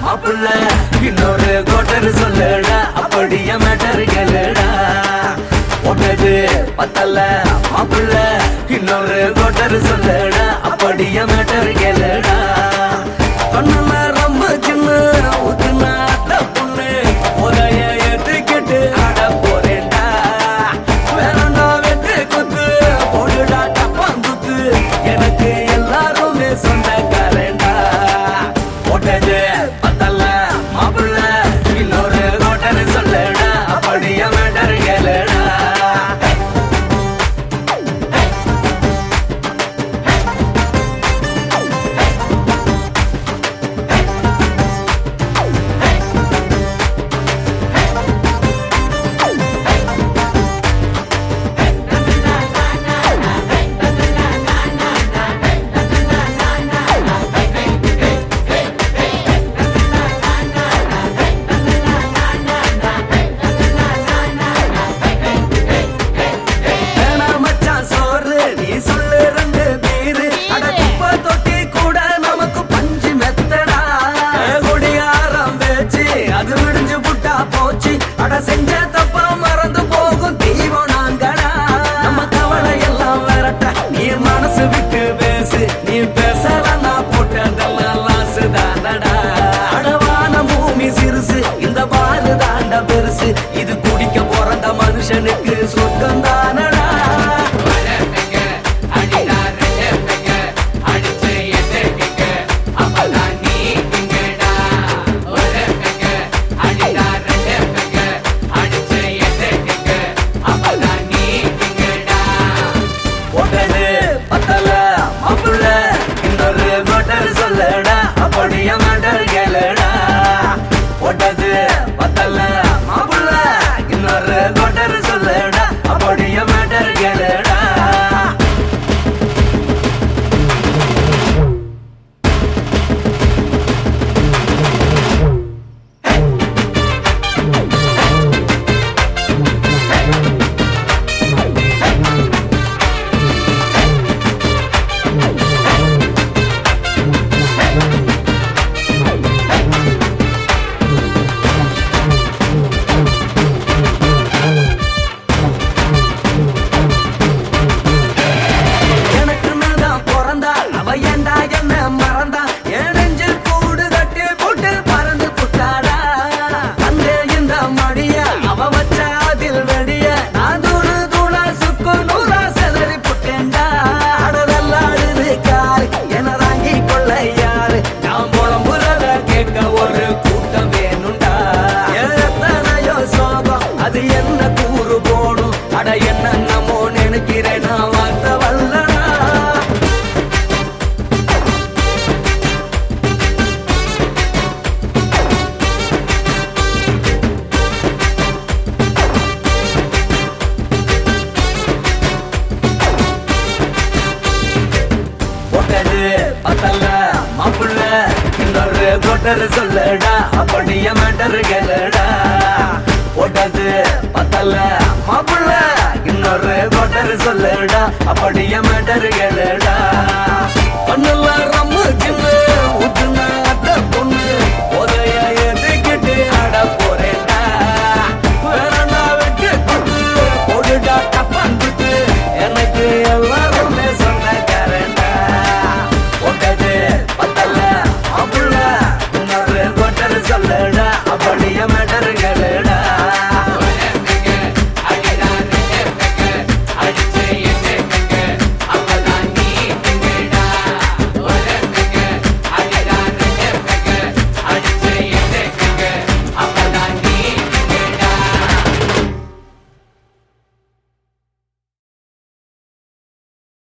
மாப்பிள்ள இன்னொரு கோட்டர் சொல்லுடா அப்படியே மேட்டர் கேளுடா ஒட்டது பத்தல்ல மாப்பிள்ள இன்னொரு கோட்டர் சொல்லுடா அப்படியே மேட்டர் கேளுடா கண்ணுல ரொம்ப சின்ன ஊத்துனா பொண்ணு உதய ஏத்துக்கிட்டு ஆட போறேன்டா வேறண்டா வெட்டு குத்து போடுடா டப்பாங்குத்து எனக்கு எல்லாருமே சொந்தக்காரன்டா போட்டது பத்தல்ல மாப்பிள்ள இன்னொரு கோட்டர் சொல்லுடா அப்படியே மேட்டர் கேளுடா வேணா மச்சான் சோறு நீ சொல்லு ரெண்டு பீரு அட குப்பை தொட்டி கூட நமக்கு பஞ்சு மெத்தடா குடியாரம் பேச்சு அது விடிஞ்சு புட்டா போச்சு அட செஞ்ச தப்பா மறந்து போகும் தீவம் நாங்கடா நம்ம கவலை எல்லாம் விரட்ட நீ மனசு விட்டு பேசு நீ பேசலாம் நான் போட்டதெல்லாம் லாசு தானடா அடவான பூமி சிறுசு இந்த பாலு தாண்ட பெருசு இது குடிக்க பிறந்த மனுஷனுக்கு சொர்க்கம் தானடா ஒட்டது பத்தல மாப்பிள்ள இன்னொரு கோட்டர் சொல்லடா அப்படியே மேட்டர் கேளுடா ஒட்டது பத்தல மாப்பிள்ள இன்னொரு கோட்டர் சொல்லடா அப்படியே மேட்டர் கேளுடா எனக்கு தான் பிறந்தா அவ ஏண்டா என்ன மறந்தா என் நெஞ்சில் கூடு கட்டி போட்டு பறந்து புட்டாடா அந்த இந்த மடிய அவ வச்ச அதில் வெடிய நான் தூணு தூளா சுக்கு நூறா செதறி புட்டேன்டா அடதல்லாடுது காரு என தாங்கி கொள்ள யாரு நான் புலம்புறத கேட்க ஒரு கூட்டம் வேணும்டா எத்தனையோ சோகம் அது என்ன கூறு போடும் அட என்ன நம்மோ நினைக்கிறேன் நான் வார்த்தை வல்லடா ஒட்டது பத்தல்ல மாப்பிள்ள இன்னொரு கொட்டர் சொல்லடா அப்படியே மேட்டர் கேளுடா ஒட்டது பத்தல்ல மாப்பிள்ள இன்னொரு கொட்டர் சொல்லடா அப்படியே மேட்டர் கேளுடா கண்ணுல ரம்மு சின்ன